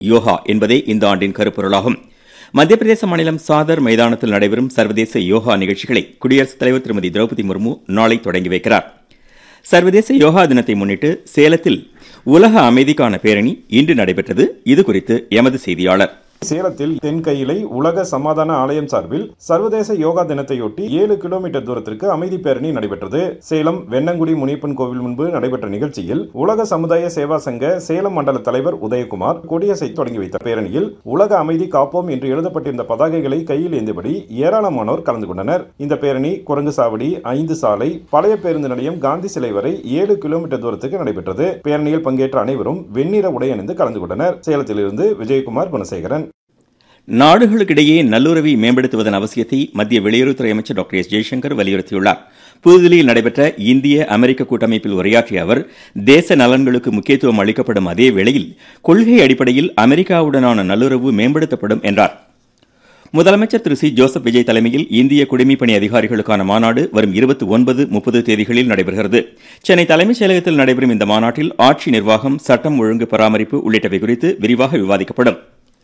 யோகா என்பதே இந்த ஆண்டின் கருப்பொருளாகும் மத்திய பிரதேச மாநிலம் சாதர் மைதானத்தில் நடைபெறும் சர்வதேச யோகா நிகழ்ச்சிகளை குடியரசுத் தலைவர் திருமதி திரௌபதி முர்மு நாளை தொடங்கி வைக்கிறார் சர்வதேச யோகா தினத்தை முன்னிட்டு சேலத்தில் உலக அமைதிக்கான பேரணி இன்று நடைபெற்றது இதுகுறித்து எமது செய்தியாளர் சேலத்தில் தென்கையிலை உலக சமாதான ஆலயம் சார்பில் சர்வதேச யோகா தினத்தையொட்டி ஏழு கிலோமீட்டர் தூரத்திற்கு அமைதி பேரணி நடைபெற்றது சேலம் வெண்ணங்குடி முனியப்பன் கோவில் முன்பு நடைபெற்ற நிகழ்ச்சியில் உலக சமுதாய சேவா சங்க சேலம் மண்டல தலைவர் உதயகுமார் கொடியசை தொடங்கி வைத்த பேரணியில் உலக அமைதி காப்போம் என்று எழுதப்பட்டிருந்த பதாகைகளை கையில் ஏந்தியபடி ஏராளமானோர் கலந்து கொண்டனர் இந்த பேரணி குரங்கு சாவடி ஐந்து சாலை பழைய பேருந்து நிலையம் காந்தி சிலை வரை ஏழு கிலோமீட்டர் தூரத்துக்கு நடைபெற்றது பேரணியில் பங்கேற்ற அனைவரும் வெண்ணிற உடை அணிந்து கலந்து கொண்டனர் சேலத்திலிருந்து விஜயகுமார் குணசேகரன் நாடுகளுக்கிடையே நல்லுறவை மேம்படுத்துவதன் அவசியத்தை மத்திய வெளியுறவுத்துறை அமைச்சர் டாக்டர் எஸ் ஜெய்சங்கர் வலியுறுத்தியுள்ளார் புதுதில்லியில் நடைபெற்ற இந்திய அமெரிக்க கூட்டமைப்பில் உரையாற்றிய அவர் தேச நலன்களுக்கு முக்கியத்துவம் அளிக்கப்படும் அதே வேளையில் கொள்கை அடிப்படையில் அமெரிக்காவுடனான நல்லுறவு மேம்படுத்தப்படும் என்றார் முதலமைச்சர் திரு சி ஜோசப் விஜய் தலைமையில் இந்திய குடிமைப்பணி அதிகாரிகளுக்கான மாநாடு வரும் இருபத்தி ஒன்பது முப்பது தேதிகளில் நடைபெறுகிறது சென்னை தலைமைச் செயலகத்தில் நடைபெறும் இந்த மாநாட்டில் ஆட்சி நிர்வாகம் சட்டம் ஒழுங்கு பராமரிப்பு உள்ளிட்டவை குறித்து விரிவாக விவாதிக்கப்படும்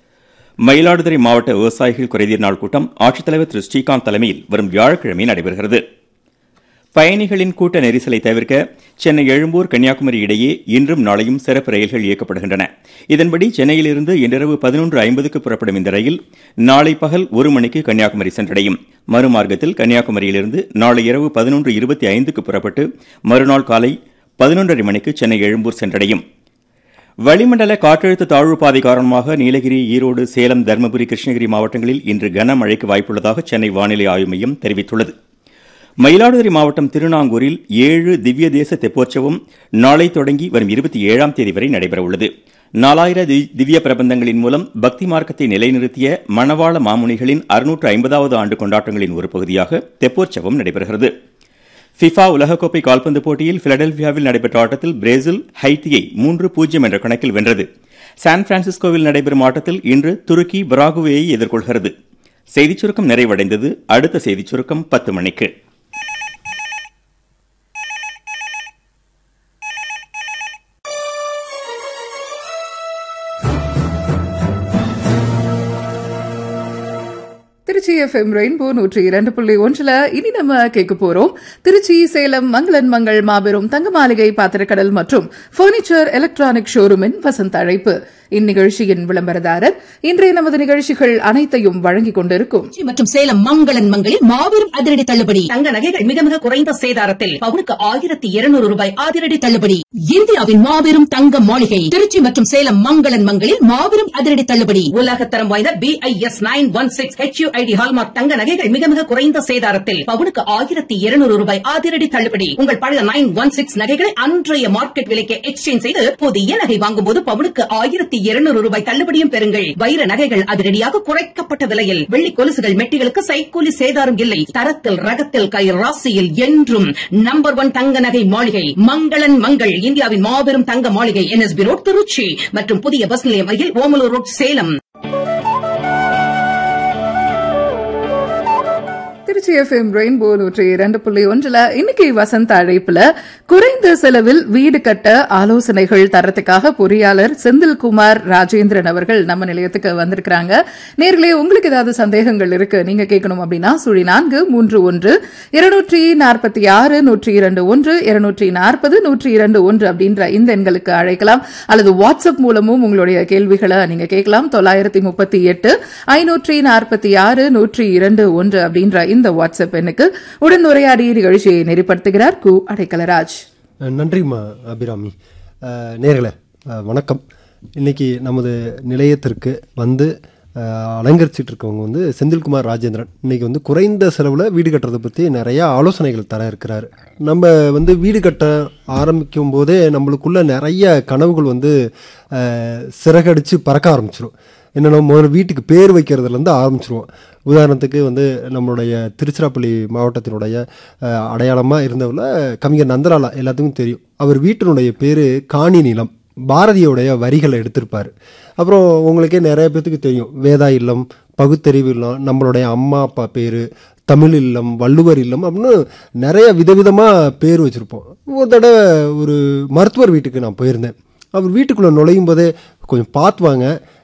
மயிலாடுதுறை மாவட்ட விவசாயிகள் குறைதீர் நாள் கூட்டம் ஆட்சித்தலைவர் திரு ஸ்ரீகாந்த் தலைமையில் வரும் வியாழக்கிழமை நடைபெறுகிறது பயணிகளின் கூட்ட நெரிசலை தவிர்க்க சென்னை எழும்பூர் கன்னியாகுமரி இடையே இன்றும் நாளையும் சிறப்பு ரயில்கள் இயக்கப்படுகின்றன இதன்படி சென்னையிலிருந்து இன்றிரவு பதினொன்று ஐம்பதுக்கு புறப்படும் இந்த ரயில் நாளை பகல் ஒரு மணிக்கு கன்னியாகுமரி சென்றடையும் மறுமார்க்கத்தில் கன்னியாகுமரியிலிருந்து நாளை இரவு பதினொன்று இருபத்தி ஐந்துக்கு புறப்பட்டு மறுநாள் காலை பதினொன்றரை மணிக்கு சென்னை எழும்பூர் சென்றடையும் வளிமண்டல காற்றழுத்த தாழ்வு பாதை காரணமாக நீலகிரி ஈரோடு சேலம் தருமபுரி கிருஷ்ணகிரி மாவட்டங்களில் இன்று கனமழைக்கு வாய்ப்புள்ளதாக சென்னை வானிலை ஆய்வு மையம் தெரிவித்துள்ளது மயிலாடுதுறை மாவட்டம் திருநாங்கூரில் ஏழு திவ்ய தேச தெப்போற்சவம் நாளை தொடங்கி வரும் இருபத்தி ஏழாம் தேதி வரை நடைபெறவுள்ளது நாலாயிர திவ்ய பிரபந்தங்களின் மூலம் பக்தி மார்க்கத்தை நிலைநிறுத்திய மணவாள மாமுனிகளின் அறுநூற்று ஐம்பதாவது ஆண்டு கொண்டாட்டங்களின் ஒரு பகுதியாக தெப்போற்சவம் நடைபெறுகிறது ஃபிஃபா உலகக்கோப்பை கால்பந்து போட்டியில் பிலடெல்பியாவில் நடைபெற்ற ஆட்டத்தில் பிரேசில் ஹைத்தியை மூன்று பூஜ்ஜியம் என்ற கணக்கில் வென்றது சான் பிரான்சிஸ்கோவில் நடைபெறும் ஆட்டத்தில் இன்று துருக்கி பராகுவேயை எதிர்கொள்கிறது செய்திச் சுருக்கம் நிறைவடைந்தது அடுத்த செய்திச் சுருக்கம் பத்து மணிக்கு திருச்சி எஃப்எம் ரெயின்போ நூற்றி இரண்டு புள்ளி ஒன்றுல இனி நம்ம கேட்க போறோம் திருச்சி சேலம் மங்களன் மங்கள் மாபெரும் தங்க மாளிகை பாத்திரக்கடல் மற்றும் பர்னிச்சர் எலக்ட்ரானிக் ஷோரூமின் வசந்த அழைப்பு இந்நிகழ்ச்சியின் விளம்பரதாரர் இன்றைய நமது நிகழ்ச்சிகள் அனைத்தையும் வழங்கிக் கொண்டிருக்கும் மற்றும் சேலம் மங்களன் மங்களில் மாபெரும் அதிரடி தள்ளுபடி தங்க நகைகள் மிக மிக குறைந்த சேதாரத்தில் பவுனுக்கு ஆயிரத்தி இருநூறு ரூபாய் அதிரடி தள்ளுபடி இந்தியாவின் மாபெரும் தங்க மாளிகை திருச்சி மற்றும் சேலம் மங்களன் மங்களில் மாபெரும் அதிரடி தள்ளுபடி உலகத்தரம் வாய்ந்த B I S nine one six H ID hallmark தங்க நகைகள் மிக மிக குறைந்த சேதாரத்தில் பவுனுக்கு ஆயிரத்தி இருநூறு ரூபாய் அதிரடி தள்ளுபடி உங்கள் பழைய நைன் ஒன் சிக்ஸ் நகைகளை அன்றைய மார்க்கெட் விலைக்கு எக்ஸ்சேஞ்ச் செய்து புதிய நகை வாங்கும் போது பவுனுக்கு ஆயிரத்தி இருநூறு ரூபாய் தள்ளுபடியும் பெறுங்கள் வைர நகைகள் அதிரடியாக குறைக்கப்பட்ட விலையில் வெள்ளி கொலுசுகள் மெட்டிகளுக்கு சைக்கூலி சேதாரம் இல்லை தரத்தில் ரகத்தில் கை ராசியில் என்றும் நம்பர் ஒன் தங்க நகை மாளிகை மங்களன் மங்கள் இந்தியாவின் மாபெரும் தங்க மாளிகை என்எஸ்பி ரோட் திருச்சி மற்றும் புதிய பஸ் நிலையம் அருகில் Omalur road Salem Tiruchi FM rainbow நூற்றி இரண்டு புள்ளி ஒன்றுல இன்னைக்கு வசந்த அழைப்புல குறைந்த செலவில் வீடு கட்ட ஆலோசனைகள் தரத்துக்காக பொறியாளர் செந்தில்குமார் ராஜேந்திரன் அவர்கள் நம்ம நிலையத்துக்கு வந்திருக்கிறாங்க நேர்களே உங்களுக்கு ஏதாவது சந்தேகங்கள் இருக்கு நீங்க கேட்கணும் அப்படின்னா சுழி நான்கு மூன்று ஒன்று இருநூற்றி நாற்பத்தி ஆறு நூற்றி இரண்டு ஒன்று இருநூற்றி நாற்பது நூற்றி இரண்டு ஒன்று அப்படின்ற இந்த எண்களுக்கு அழைக்கலாம் அல்லது வாட்ஸ்அப் மூலமும் உங்களுடைய கேள்விகளை நீங்க கேட்கலாம் தொள்ளாயிரத்தி முப்பத்தி எட்டு ஐநூற்றி நாற்பத்தி ஆறு நூற்றி இரண்டு ஒன்று அப்படின்ற இந்த வாட்ஸ்அப் எண்ணுக்கு உடன் உரையாடி நிகழ்ச்சியை நெறிப்படுத்துகிறார் கு அடைக்கலராஜ் நன்றிம்மா அபிராமி அஹ், நேர்களே அஹ், வணக்கம் இன்னைக்கு நமது நிலையத்திற்கு வந்து அஹ், அலங்கரிச்சிட்டு இருக்கவங்க வந்து செந்தில்குமார் ராஜேந்திரன் இன்னைக்கு வந்து குறைந்த செலவில் வீடு கட்டுறதை பற்றி நிறைய ஆலோசனைகள் தர இருக்கிறாரு நம்ம வந்து வீடு கட்ட ஆரம்பிக்கும் போதே நம்மளுக்குள்ள நிறைய கனவுகள் வந்து அஹ், சிறகடிச்சு பறக்க ஆரம்பிச்சிடும் என்னென்ன முதல்ல வீட்டுக்கு பேர் வைக்கிறதுலேருந்து ஆரம்பிச்சிருவோம் உதாரணத்துக்கு வந்து நம்மளுடைய திருச்சிராப்பள்ளி மாவட்டத்தினுடைய அடையாளமாக இருந்தவரில் கவிஞர் நந்தலாலா எல்லாத்துக்கும் தெரியும் அவர் வீட்டினுடைய பேர் காணி நிலம் பாரதியோடைய வரிகளை எடுத்திருப்பார் அப்புறம் உங்களுக்கே நிறைய பேர்த்துக்கு தெரியும் வேதா இல்லம் பகுத்தறிவு இல்லம் நம்மளுடைய அம்மா அப்பா பேர் தமிழ் இல்லம் வள்ளுவர் இல்லம் அப்படின்னு நிறைய விதவிதமாக பேர் வச்சுருப்போம் ஒரு தடவை ஒரு மருத்துவர் வீட்டுக்கு நான் போயிருந்தேன் அவர் வீட்டுக்குள்ளே நுழையும் போதே கொஞ்சம் பார்த்து வாங்க